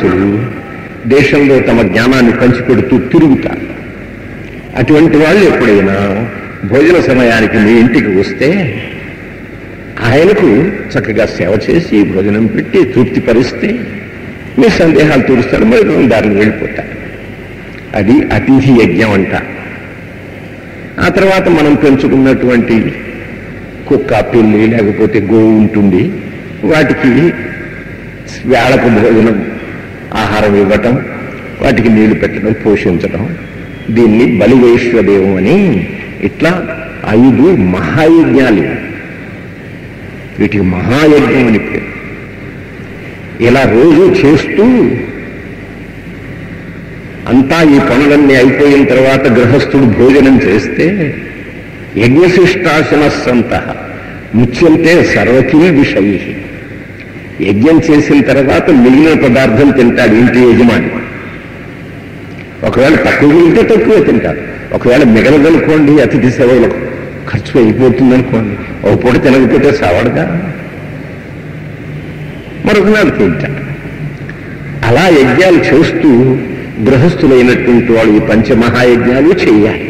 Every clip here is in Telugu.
మహాపురుషులు దేశంలో తమ జ్ఞానాన్ని పంచిపెడుతూ తిరుగుతారు అటువంటి వాళ్ళు ఎప్పుడైనా భోజన సమయానికి మీ ఇంటికి వస్తే ఆయనకు చక్కగా సేవ చేసి భోజనం పెట్టి తృప్తిపరిస్తే మీ సందేహాలు తీరుస్తారు మరి దారిని వెళ్ళిపోతారు అది అతిథి యజ్ఞం అంట ఆ తర్వాత మనం పెంచుకున్నటువంటి కుక్క పిల్లి లేకపోతే గోవు ఉంటుంది వాటికి వేళకు భోజనం ఆహారం ఇవ్వటం వాటికి నీళ్లు పెట్టడం పోషించడం దీన్ని బలివైశ్వదేవం అని ఇట్లా ఐదు మహాయజ్ఞాలు వీటికి మహాయజ్ఞం అని పేరు ఇలా రోజు చేస్తూ అంతా ఈ పనులన్నీ అయిపోయిన తర్వాత గృహస్థుడు భోజనం చేస్తే యజ్ఞశిష్టాశన సంత ముచ్యంతే సర్వకిల్ విషయ యజ్ఞం చేసిన తర్వాత మిగిలిన పదార్థం తింటాడు ఇంటి యజమాని ఒకవేళ తక్కువ ఉంటే తక్కువ తింటాడు ఒకవేళ మిగలదనుకోండి అతిథి సేవలకు ఖర్చు అయిపోతుంది అనుకోండి ఒక పూట తినకపోతే సావడగా మరొక నాడు తింటాడు అలా యజ్ఞాలు చేస్తూ గృహస్థులైనటువంటి వాళ్ళు ఈ పంచమహాయజ్ఞాలు చేయాలి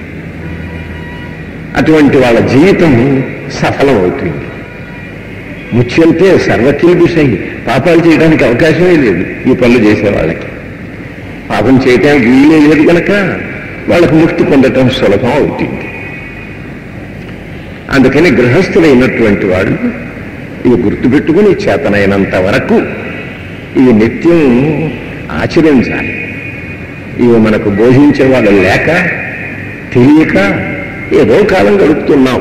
అటువంటి వాళ్ళ జీవితం సఫలం అవుతుంది ముఖ్యంతే సర్వకిల్ విషయం పాపాలు చేయడానికి అవకాశమే లేదు ఈ పనులు చేసే వాళ్ళకి పాపం చేయటానికి వీలే లేదు కనుక వాళ్ళకు ముక్తి పొందటం సులభం అవుతుంది అందుకని గృహస్థులైనటువంటి వాళ్ళు ఇవి గుర్తుపెట్టుకుని చేతనైనంత వరకు ఇవి నిత్యం ఆచరించాలి ఇవి మనకు బోధించే వాళ్ళు లేక తెలియక ఏదో కాలం గడుపుతున్నాం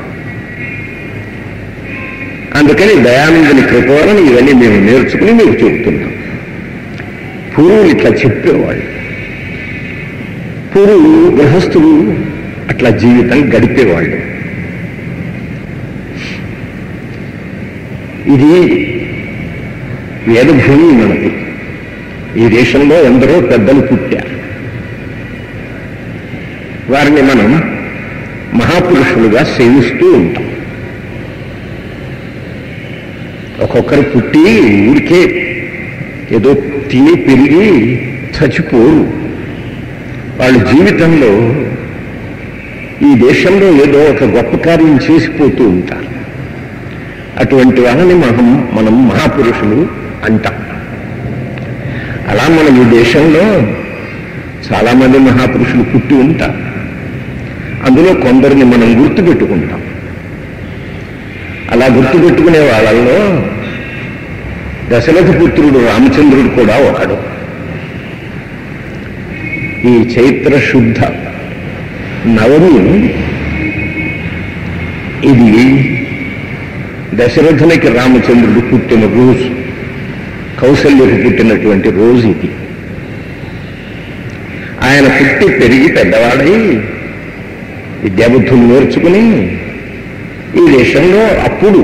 అందుకని దయానందుని కృప వలన ఇవన్నీ మేము నేర్చుకుని మీకు చెబుతున్నాం పూర్వులు ఇట్లా చెప్పేవాళ్ళు పూర్వులు గృహస్థులు అట్లా జీవితం గడిపేవాళ్ళు ఇది వేదభూమి మనది ఈ దేశంలో ఎందరో పెద్దలు పుట్టారు వారిని మనం మహాపురుషులుగా సేవిస్తూ ఉంటాం ఒక్కొక్కరు పుట్టి ఊరికే ఏదో తిని పెరిగి చచ్చిపోరు వాళ్ళ జీవితంలో ఈ దేశంలో ఏదో ఒక గొప్ప కార్యం చేసిపోతూ ఉంటారు అటువంటి వాళ్ళని మనం మనం మహాపురుషులు అంటాం అలా మనం ఈ దేశంలో చాలామంది మహాపురుషులు పుట్టి ఉంటారు అందులో కొందరిని మనం గుర్తుపెట్టుకుంటాం అలా గుర్తుపెట్టుకునే వాళ్ళల్లో దశరథ పుత్రుడు రామచంద్రుడు కూడా ఒకడు ఈ చైత్ర శుద్ధ నవమి ఇది దశరథునికి రామచంద్రుడు పుట్టిన రోజు కౌశల్యకు పుట్టినటువంటి రోజు ఇది ఆయన పుట్టి పెరిగి పెద్దవాడై విద్యాబుద్ధులు నేర్చుకుని ఈ దేశంలో అప్పుడు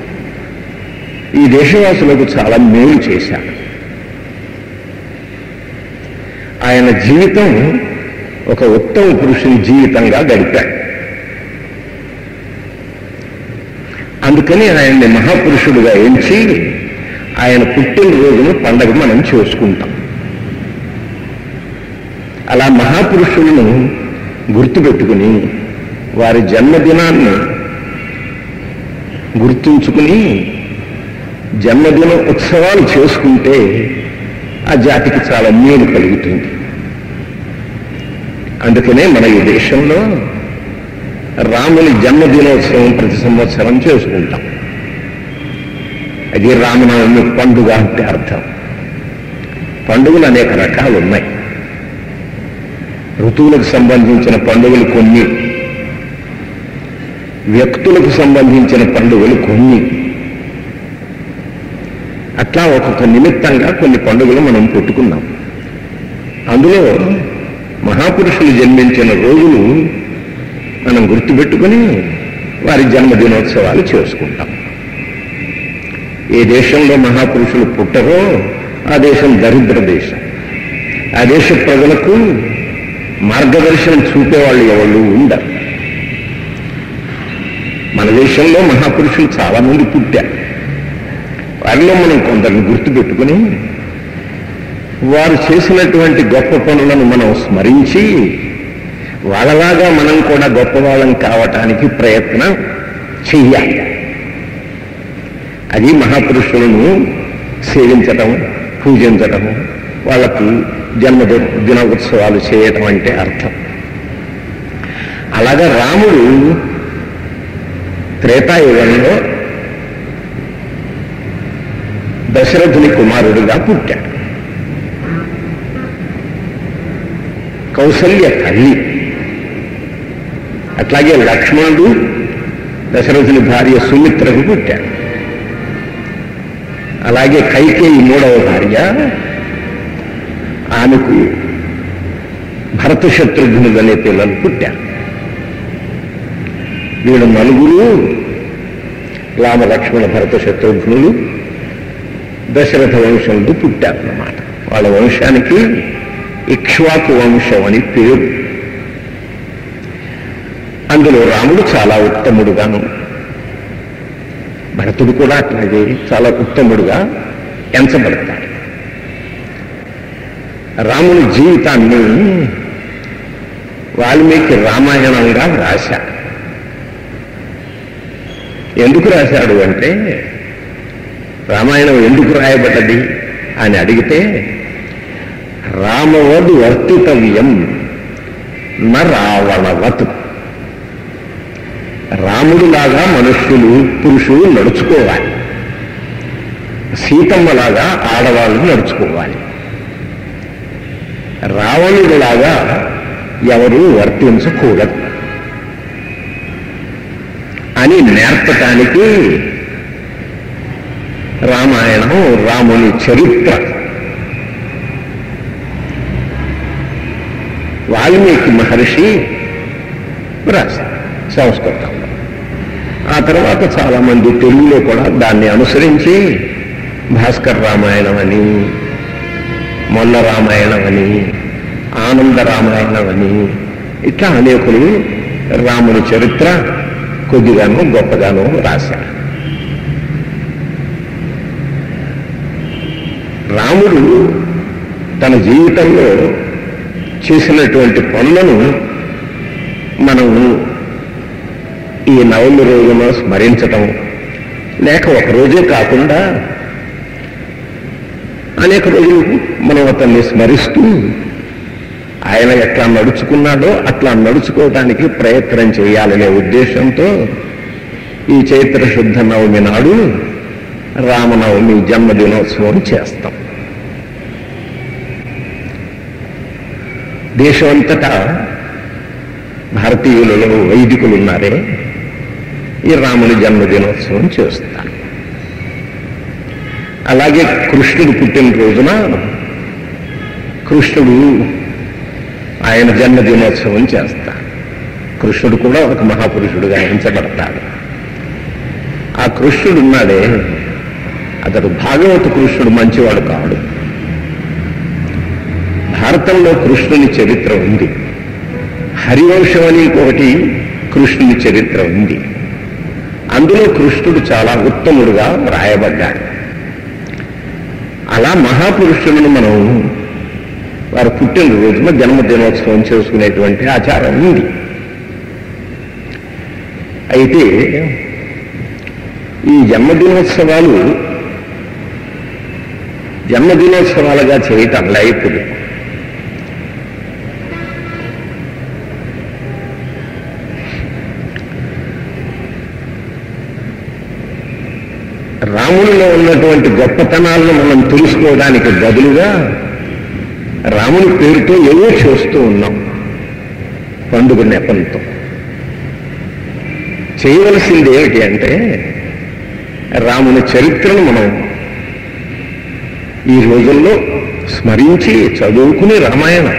ఈ దేశవాసులకు చాలా మేలు చేశాడు ఆయన జీవితం ఒక ఉత్తమ పురుషుని జీవితంగా గడిపాడు అందుకని ఆయన్ని మహాపురుషుడుగా ఎంచి ఆయన పుట్టినరోజును పండగ మనం చేసుకుంటాం అలా మహాపురుషులను గుర్తుపెట్టుకుని వారి జన్మదినాన్ని గుర్తుంచుకుని జన్మదిన ఉత్సవాలు చేసుకుంటే ఆ జాతికి చాలా మేలు కలుగుతుంది అందుకనే మన ఈ దేశంలో రాముని జన్మదినోత్సవం ప్రతి సంవత్సరం చేసుకుంటాం అది రామనవమి పండుగ అంటే అర్థం పండుగలు అనేక రకాలు ఉన్నాయి ఋతువులకు సంబంధించిన పండుగలు కొన్ని వ్యక్తులకు సంబంధించిన పండుగలు కొన్ని అట్లా ఒక్కొక్క నిమిత్తంగా కొన్ని పండుగలు మనం పెట్టుకున్నాం అందులో మహాపురుషులు జన్మించిన రోజులు మనం గుర్తుపెట్టుకుని వారి జన్మదినోత్సవాలు చేసుకుంటాం ఏ దేశంలో మహాపురుషులు పుట్టరో ఆ దేశం దరిద్ర దేశం ఆ దేశ ప్రజలకు మార్గదర్శనం చూపేవాళ్ళు ఎవరు ఉండరు మన దేశంలో మహాపురుషులు చాలా మంది పుట్టారు వారిలో మనం కొందరిని గుర్తుపెట్టుకుని వారు చేసినటువంటి గొప్ప పనులను మనం స్మరించి వాళ్ళలాగా మనం కూడా గొప్పవాళ్ళం కావటానికి ప్రయత్నం చెయ్యాలి అది మహాపురుషులను సేవించటం పూజించటం వాళ్ళకు జన్మది దిన ఉత్సవాలు చేయటం అంటే అర్థం అలాగా రాముడు త్రేతాయుగంలో దశరథుని కుమారుడిగా పుట్టాడు కౌసల్య తల్లి అట్లాగే లక్ష్మణుడు దశరథుని భార్య సుమిత్రకు పుట్టాడు అలాగే కైకేయి మూడవ భార్య ఆమెకు భరత శత్రుఘ్నుడు అనే పిల్లలు పుట్టారు వీళ్ళు నలుగురు రామ లక్ష్మణ భరత శత్రుఘ్నులు దశరథ వంశంలో పుట్టారన్నమాట వాళ్ళ వంశానికి ఇక్ష్వాకు వంశం అని పేరు అందులో రాముడు చాలా ఉత్తముడుగాను భరతుడు కూడా అట్లాగే చాలా ఉత్తముడుగా ఎంచబడతాడు రాముని జీవితాన్ని వాల్మీకి రామాయణంగా రాశాడు ఎందుకు రాశాడు అంటే రామాయణం ఎందుకు రాయబడ్డది అని అడిగితే రామవద్ వర్తితవ్యం న రావణవత్ రాముడులాగా మనుష్యులు పురుషులు నడుచుకోవాలి సీతమ్మలాగా ఆడవాళ్ళు నడుచుకోవాలి రావణుడిలాగా ఎవరు వర్తించకూడదు అని నేర్పటానికి రామాయణం రాముని చరిత్ర వాల్మీకి మహర్షి రాశారు సంస్కృతంలో ఆ తర్వాత చాలా మంది తెలుగులో కూడా దాన్ని అనుసరించి భాస్కర్ రామాయణం అని మొల్ల రామాయణం అని ఆనంద రామాయణం అని ఇట్లా అనేకులు రాముని చరిత్ర కొద్దిగాను గొప్పగాను రాశారు రాముడు తన జీవితంలో చేసినటువంటి పనులను మనం ఈ నవమి రోజున స్మరించటం లేక ఒక రోజే కాకుండా అనేక రోజులు మనం అతన్ని స్మరిస్తూ ఆయన ఎట్లా నడుచుకున్నాడో అట్లా నడుచుకోవటానికి ప్రయత్నం చేయాలనే ఉద్దేశంతో ఈ చైత్ర శుద్ధ నవమి నాడు రామనవమి జన్మదినోత్సవం చేస్తాం దేశమంతటా భారతీయులలో వైదికులు ఉన్నారే ఈ రాముని జన్మదినోత్సవం చేస్తారు అలాగే కృష్ణుడు పుట్టినరోజున కృష్ణుడు ఆయన జన్మదినోత్సవం చేస్తారు కృష్ణుడు కూడా ఒక మహాపురుషుడుగా ఎంచబడతాడు ఆ కృష్ణుడు ఉన్నాడే అతడు భాగవత కృష్ణుడు మంచివాడు కాడు భారతంలో కృష్ణుని చరిత్ర ఉంది హరివంశం అని ఇంకొకటి కృష్ణుని చరిత్ర ఉంది అందులో కృష్ణుడు చాలా ఉత్తముడుగా రాయబడ్డాడు అలా మహాపురుషులను మనం వారు పుట్టినరోజున జన్మదినోత్సవం చేసుకునేటువంటి ఆచారం ఉంది అయితే ఈ జన్మదినోత్సవాలు జన్మదినోత్సవాలుగా చేయటంలా ఇప్పుడు రామునిలో ఉన్నటువంటి గొప్పతనాలను మనం తెలుసుకోవడానికి బదులుగా రాముని పేరుతో ఏవో చేస్తూ ఉన్నాం పండుగ నెపంతో చేయవలసింది ఏమిటి అంటే రాముని చరిత్రను మనం ఈ రోజుల్లో స్మరించి చదువుకుని రామాయణం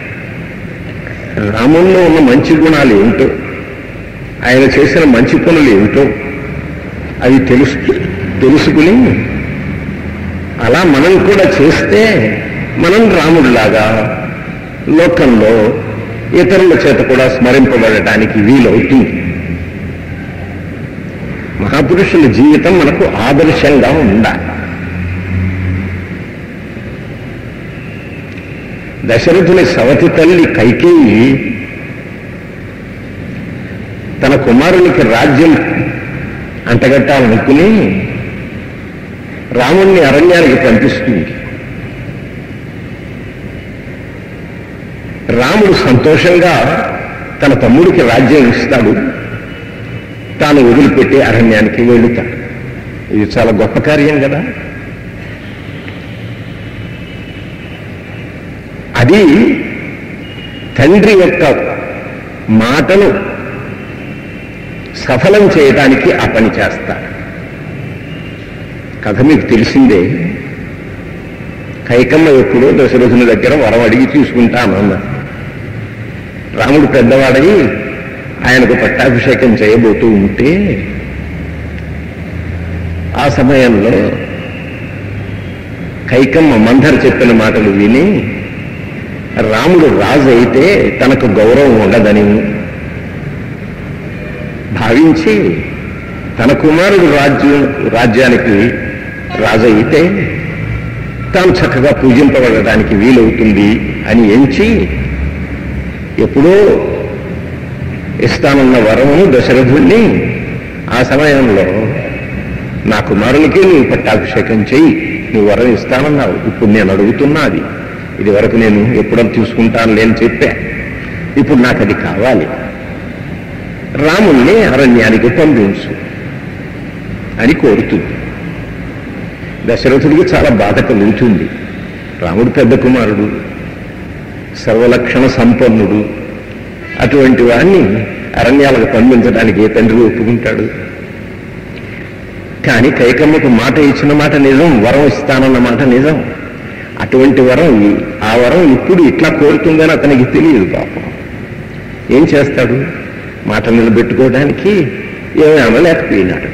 రాముల్లో ఉన్న మంచి గుణాలు ఏమిటో ఆయన చేసిన మంచి పనులు ఏమిటో అవి తెలుసు తెలుసుకుని అలా మనం కూడా చేస్తే మనం రాముడిలాగా లోకంలో ఇతరుల చేత కూడా స్మరింపబడటానికి వీలవుతుంది మహాపురుషుల జీవితం మనకు ఆదర్శంగా ఉండాలి దశరథుని సవతి తల్లి కైకేయి తన కుమారునికి రాజ్యం అంటగట్టాలనుకుని రాముణ్ణి అరణ్యానికి పంపిస్తుంది రాముడు సంతోషంగా తన తమ్ముడికి రాజ్యం ఇస్తాడు తాను వదిలిపెట్టి అరణ్యానికి వెళుతాడు ఇది చాలా గొప్ప కార్యం కదా అది తండ్రి యొక్క మాటను సఫలం చేయడానికి ఆ పని చేస్తాడు కథ మీకు తెలిసిందే కైకమ్మ ఎప్పుడో దశరథుని దగ్గర వరం అడిగి తీసుకుంటానన్న రాముడు పెద్దవాడై ఆయనకు పట్టాభిషేకం చేయబోతూ ఉంటే ఆ సమయంలో కైకమ్మ మందరు చెప్పిన మాటలు విని రాముడు రాజు అయితే తనకు గౌరవం ఉండదని భావించి తన కుమారుడు రాజ్యం రాజ్యానికి రాజు అయితే తాను చక్కగా పూజింపబడడానికి వీలవుతుంది అని ఎంచి ఎప్పుడో ఇస్తానన్న వరమును దశరథుణ్ణి ఆ సమయంలో నా కుమారునికి నువ్వు పట్టాభిషేకం చెయ్యి నువ్వు వరం ఇస్తానన్నావు ఇప్పుడు నేను అడుగుతున్నది ఇది వరకు నేను ఎప్పుడో తీసుకుంటాను లేని చెప్పా ఇప్పుడు నాకు అది కావాలి రాముణ్ణి అరణ్యానికి పంపించు అని కోరుతుంది దశరథుడికి చాలా బాధ కలుగుతుంది రాముడు పెద్ద కుమారుడు సర్వలక్షణ సంపన్నుడు అటువంటి వాణ్ణి అరణ్యాలకు పంపించడానికి ఏ తండ్రి ఒప్పుకుంటాడు కానీ కైకమ్మకు మాట ఇచ్చిన మాట నిజం వరం ఇస్తానన్న మాట నిజం అటువంటి వరం ఆ వరం ఇప్పుడు ఇట్లా కోరుతుందని అతనికి తెలియదు పాపం ఏం చేస్తాడు మాట నిలబెట్టుకోవడానికి ఏమీ అనలేకపోయినాడు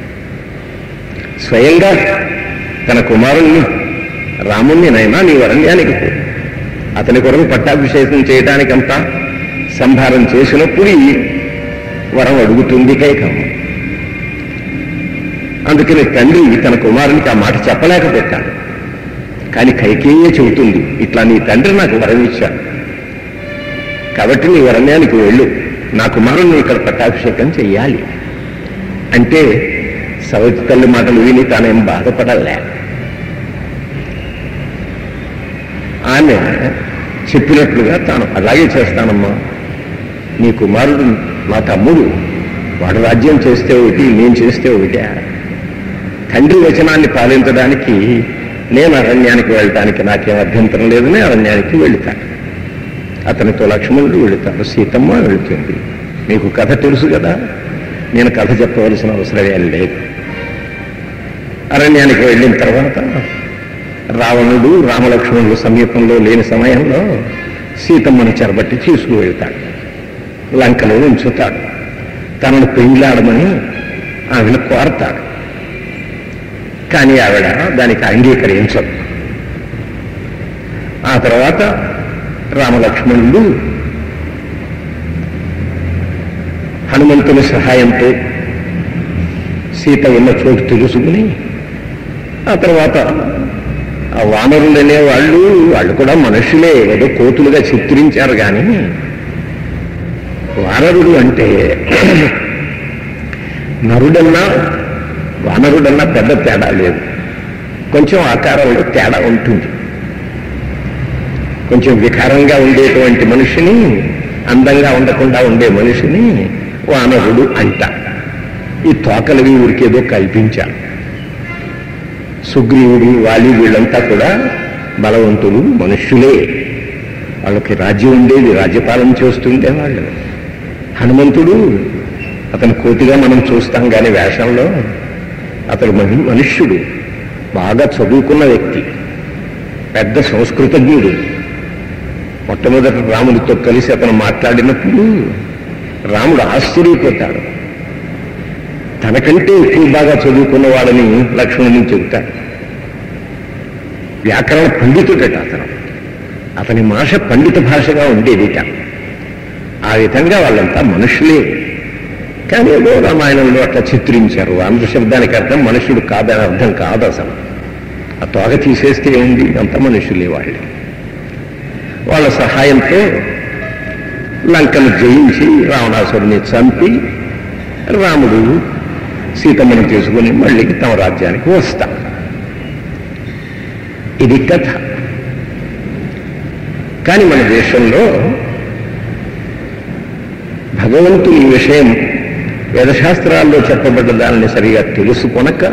స్వయంగా తన కుమారుణ్ణి రాముణ్ణి నైనా నీ అరణ్యానికి పో అతని కొరకు పట్టాభిషేకం చేయడానికంతా సంభారం చేసినప్పుడు ఈ వరం అడుగుతుంది కైకమ్మ అందుకని తండ్రి తన కుమారునికి ఆ మాట చెప్పలేకపోతాడు కానీ కైకేయే చెబుతుంది ఇట్లా నీ తండ్రి నాకు వరం ఇచ్చాడు కాబట్టి నీ వరణ్యానికి వెళ్ళు నా కుమారుణ్ణి ఇక్కడ పట్టాభిషేకం చెయ్యాలి అంటే సవతి తల్లి మాటలు విని తానేం బాధపడలే ఆమె చెప్పినట్లుగా తాను అలాగే చేస్తానమ్మా నీ కుమారుడు మా తమ్ముడు వాడు రాజ్యం చేస్తే ఒకటి నేను చేస్తే ఒకటే తండ్రి వచనాన్ని పాలించడానికి నేను అరణ్యానికి వెళ్ళటానికి నాకేం అభ్యంతరం లేదని అరణ్యానికి వెళుతాను అతనితో లక్ష్మణుడు వెళుతాడు సీతమ్మ వెళుతుంది మీకు కథ తెలుసు కదా నేను కథ చెప్పవలసిన అవసరం ఏం లేదు అరణ్యానికి వెళ్ళిన తర్వాత రావణుడు రామలక్ష్మణుడు సమీపంలో లేని సమయంలో సీతమ్మను చెరబట్టి తీసుకువెళ్తాడు లంకలో ఉంచుతాడు తనను పెండ్లాడమని ఆమెను కోరతాడు కానీ ఆవిడ దానికి అంగీకరించదు ఆ తర్వాత రామలక్ష్మణుడు హనుమంతుని సహాయంతో సీత ఉన్న చోటు తెలుసుకుని ఆ తర్వాత ఆ వానరులు అనేవాళ్ళు వాళ్ళు కూడా మనుషులే ఏదో కోతులుగా చిత్రించారు కానీ వానరుడు అంటే నరుడన్నా వానరుడన్నా పెద్ద తేడా లేదు కొంచెం ఆకారంలో తేడా ఉంటుంది కొంచెం వికారంగా ఉండేటువంటి మనిషిని అందంగా ఉండకుండా ఉండే మనిషిని వానరుడు అంట ఈ తోకలవి ఊరికేదో కల్పించారు సుగ్రీవుడు వాలి వీళ్ళంతా కూడా బలవంతులు మనుష్యులే వాళ్ళకి రాజ్యం ఉండేది రాజ్యపాలన చేస్తుండే వాళ్ళు హనుమంతుడు అతను కోతిగా మనం చూస్తాం కానీ వేషంలో అతడు మహి- మనుష్యుడు బాగా చదువుకున్న వ్యక్తి పెద్ద సంస్కృతజ్ఞుడు మొట్టమొదట రాముడితో కలిసి అతను మాట్లాడినప్పుడు రాముడు ఆశ్చర్యపోతాడు తనకంటే ఎక్కువ బాగా చదువుకున్నవాడని లక్ష్మణుని చెబుతాడు వ్యాకరణ పండితుడట అతను అతని భాష పండిత భాషగా ఉండేదిట ఆ విధంగా వాళ్ళంతా మనుషులే కానీ ఏదో రామాయణంలో అట్లా చిత్రించారు ఆంధ్ర శబ్దానికి అర్థం మనుషుడు కాదని అర్థం కాదు అసలు ఆ తోక తీసేస్తే ఏముంది అంత మనుషులే వాళ్ళే వాళ్ళ సహాయంతో లంకను జయించి రావణాసురుని చంపి రాముడు సీతమ్మను తీసుకుని మళ్ళీ తమ రాజ్యానికి వస్తాం ఇది కథ కానీ మన దేశంలో భగవంతుని ఈ విషయం వేదశాస్త్రాల్లో చెప్పబడ్డ దానిని సరిగా తెలుసుకొనక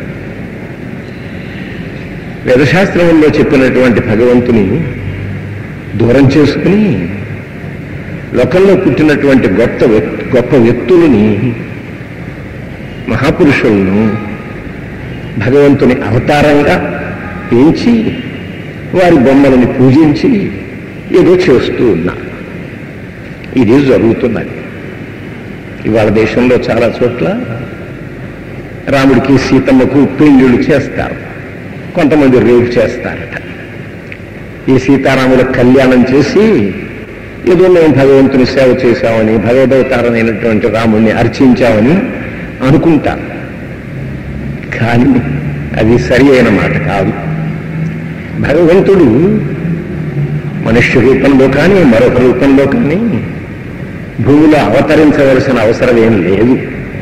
వేదశాస్త్రంలో చెప్పినటువంటి భగవంతుని దూరం చేసుకుని లోకంలో పుట్టినటువంటి గొప్ప వ్యక్- గొప్ప వ్యక్తులని మహాపురుషులను భగవంతుని అవతారంగా పెంచి వారి బొమ్మలని పూజించి ఏదో చేస్తూ ఉన్నారు ఇది జరుగుతున్నది ఇవాళ దేశంలో చాలా చోట్ల రాముడికి సీతమ్మకు పెళ్లిళ్ళు చేస్తారు కొంతమంది రేపు చేస్తారట ఈ సీతారాముల కళ్యాణం చేసి ఏదో మేము భగవంతుని సేవ చేశామని భగవదవతారమైనటువంటి రాముడిని అర్చించామని అనుకుంటారు కానీ అది సరి అయిన మాట కాదు భగవంతుడు మనుష్య రూపంలో కానీ మరొక రూపంలో కానీ భూమిలో అవతరించవలసిన అవసరం ఏం లేదు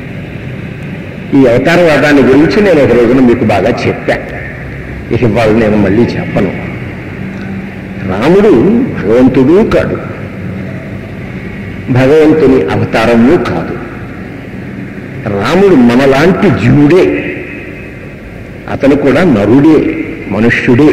ఈ అవతారవాదాన్ని గురించి నేను ఒక రోజున మీకు బాగా చెప్పా ఇక ఇవాళ నేను మళ్ళీ చెప్పను రాముడు భగవంతుడు కాడు భగవంతుని అవతారము కాదు రాముడు మనలాంటి జీవుడే అతను కూడా నరుడే మనుష్యుడే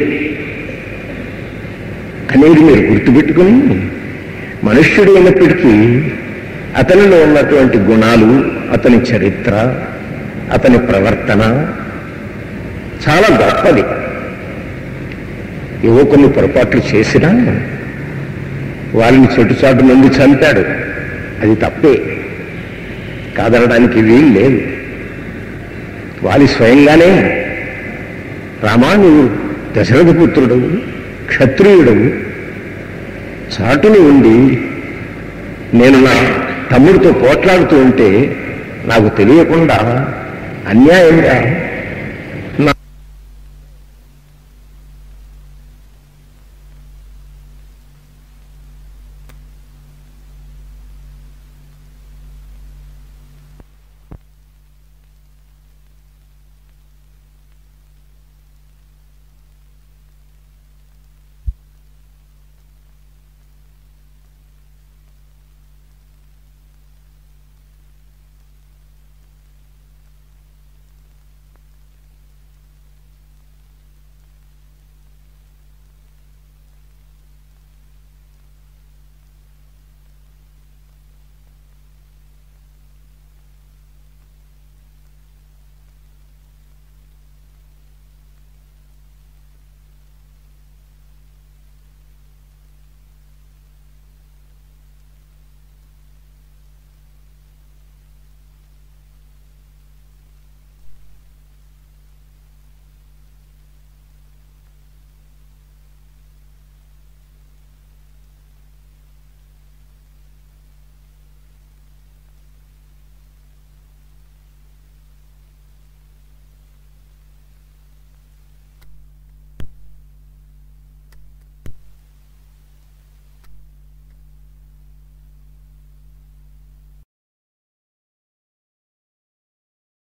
అనేది మీరు గుర్తుపెట్టుకుని మనుష్యుడు అయినప్పటికీ అతనిలో ఉన్నటువంటి గుణాలు అతని చరిత్ర అతని ప్రవర్తన చాలా గొప్పది ఏవో కొన్ని పొరపాట్లు చేసినా వాళ్ళని చెట్టుచాటు నుండి చంపాడు అది తప్పే కాదనడానికి వీలు లేదు వాలి స్వయంగానే రామా నువ్వు దశరథ పుత్రుడు క్షత్రియుడు చాటుని ఉండి నేను నా తమ్ముడితో పోట్లాడుతూ ఉంటే నాకు తెలియకుండా అన్యాయంగా